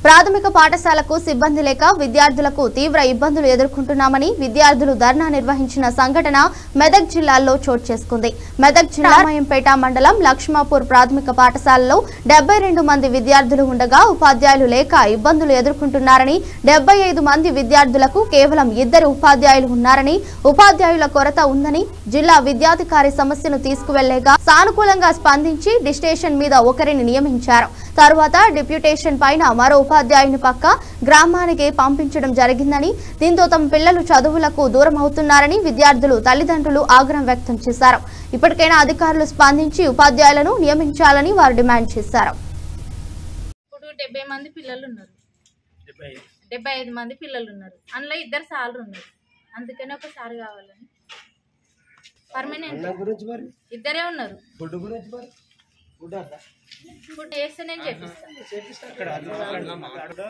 ప్రాథమిక పాఠశాలకు సిబ్బంది లేక విద్యార్థులకు తీవ్ర ఇబ్బందులు ఎదుర్కొంటున్నామని విద్యార్థులు ధర్నా నిర్వహించిన సంఘటన మెదక్ జిల్లాలో చోటు చేసుకుంది మెదక్ జిల్లా రామాయంపేట మండలం లక్ష్మాపూర్ ప్రాథమిక పాఠశాలలో డెబ్బై రెండు మంది విద్యార్థులు ఉండగా ఉపాధ్యాయులు లేక ఇబ్బందులు ఎదుర్కొంటున్నారని డెబ్బై ఐదు మంది విద్యార్థులకు కేవలం ఇద్దరు ఉపాధ్యాయులు ఉన్నారని ఉపాధ్యాయుల కొరత ఉందని జిల్లా విద్యాధికారి సమస్యను తీసుకువెళ్లేగా సానుకూలంగా స్పందించి డిస్టేషన్ మీద ఒకరిని నియమించారు తరువాత డిప్యూటేషన్ పైన మరో ఉపాధ్యాయుని పక్క గ్రామానికి పంపించడం జరిగిందని దీంతో తమ పిల్లలు చదువులకు దూరం అవుతున్నారని విద్యార్థులు తల్లిదండ్రులు ఆగ్రహం వ్యక్తం చేశారు ఇప్పటికైనా అధికారులు స్పందించి ఉపాధ్యాయులను నియమించాలని వారు డిమాండ్ చేశారు ఇప్పుడు డెబ్బై మంది పిల్లలు ఉన్నారు డెబ్బై ఐదు మంది పిల్లలు ఉన్నారు అందులో ఇద్దరు సార్లు ఉన్నారు అందుకని ఒక సార్ కావాలని పర్మనెంట్ అన్నం గురించి మరి ఇద్దరే ఉన్నారు ఫుడ్ గురించి మరి ఫుడ్ అంతా ఇప్పుడు చేస్తే నేను చేపిస్తాను ఇక్కడ అక్కడ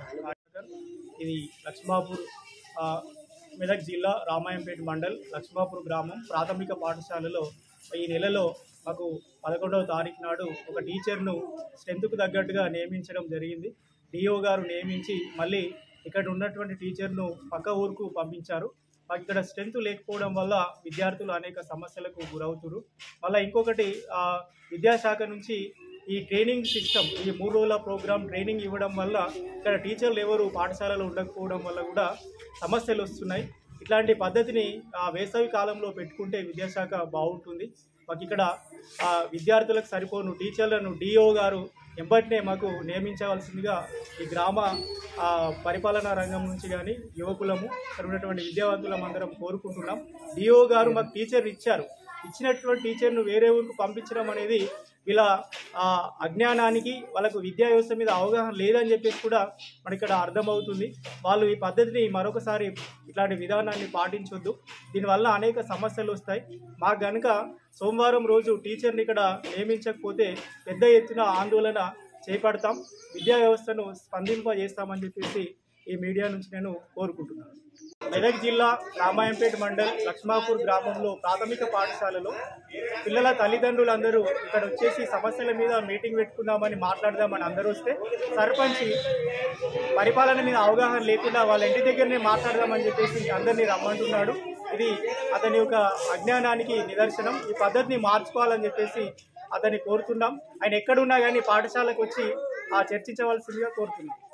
ఇది లక్ష్మాపూర్ ఆ, మెదక్ జిల్లా రామాయంపేట మండల్ లక్ష్మాపూర్ గ్రామం ప్రాథమిక పాఠశాలలో ఈ నెలలో మాకు పదకొండవ తారీఖు నాడు ఒక టీచర్ను స్ట్రెంత్కు తగ్గట్టుగా నియమించడం జరిగింది డిఓ గారు నియమించి మళ్ళీ ఇక్కడ ఉన్నటువంటి టీచర్ను పక్క ఊరుకు పంపించారు మాకు ఇక్కడ స్ట్రెంత్ లేకపోవడం వల్ల విద్యార్థులు అనేక సమస్యలకు గురవుతున్నారు మళ్ళీ ఇంకొకటి ఆ, విద్యాశాఖ నుంచి ఈ ట్రైనింగ్ సిస్టమ్ ఈ మూడు రోజుల ప్రోగ్రామ్ ట్రైనింగ్ ఇవ్వడం వల్ల ఇక్కడ టీచర్లు ఎవరు పాఠశాలలో ఉండకపోవడం వల్ల కూడా సమస్యలు వస్తున్నాయి ఇట్లాంటి పద్ధతిని ఆ, వేసవి కాలంలో పెట్టుకుంటే విద్యాశాఖ బాగుంటుంది మాకు ఇక్కడ ఆ, విద్యార్థులకు సరిపోను టీచర్లను డిఓ గారు ఎంబటినే మాకు నియమించవలసిందిగా ఈ గ్రామ ఆ, పరిపాలనా రంగం నుంచి కానీ యువకులము ఇక్కడ ఉన్నటువంటి విద్యావంతులం అందరం కోరుకుంటున్నాం డిఓ గారు మాకు టీచర్ ఇచ్చారు ఇచ్చినటువంటి టీచర్ను వేరే ఊరికి పంపించడం అనేది వీళ్ళ ఆ, అజ్ఞానానికి వాళ్ళకు విద్యా వ్యవస్థ మీద అవగాహన లేదని చెప్పేసి కూడా మనకి ఇక్కడ అర్థమవుతుంది వాళ్ళు ఈ పద్ధతిని మరొకసారి ఇట్లాంటి విధానాన్ని పాటించొద్దు దీనివల్ల అనేక సమస్యలు వస్తాయి మాకు గనుక సోమవారం రోజు టీచర్ని ఇక్కడ నియమించకపోతే పెద్ద ఎత్తున ఆందోళన చేపడతాం విద్యా వ్యవస్థను స్పందింపజేస్తామని చెప్పేసి ఈ మీడియా నుంచి నేను కోరుకుంటున్నాను మెదక్ జిల్లా రామాయంపేట మండల్ లక్ష్మాపూర్ గ్రామంలో ప్రాథమిక పాఠశాలలో పిల్లల తల్లిదండ్రులందరూ ఇక్కడ వచ్చేసి సమస్యల మీద మీటింగ్ పెట్టుకుందామని మాట్లాడదామని అందరూ వస్తే సర్పంచ్ పరిపాలన మీద అవగాహన లేకుండా వాళ్ళ ఇంటి దగ్గరనే మాట్లాడదామని చెప్పేసి అందరినీ రమ్మంటున్నాడు ఇది అతని యొక్క అజ్ఞానానికి నిదర్శనం ఈ పద్ధతిని మార్చుకోవాలని చెప్పేసి అతన్ని కోరుతున్నాం ఆయన ఎక్కడున్నా కానీ పాఠశాలకు వచ్చి ఆ చర్చించవలసిందిగా కోరుతున్నాం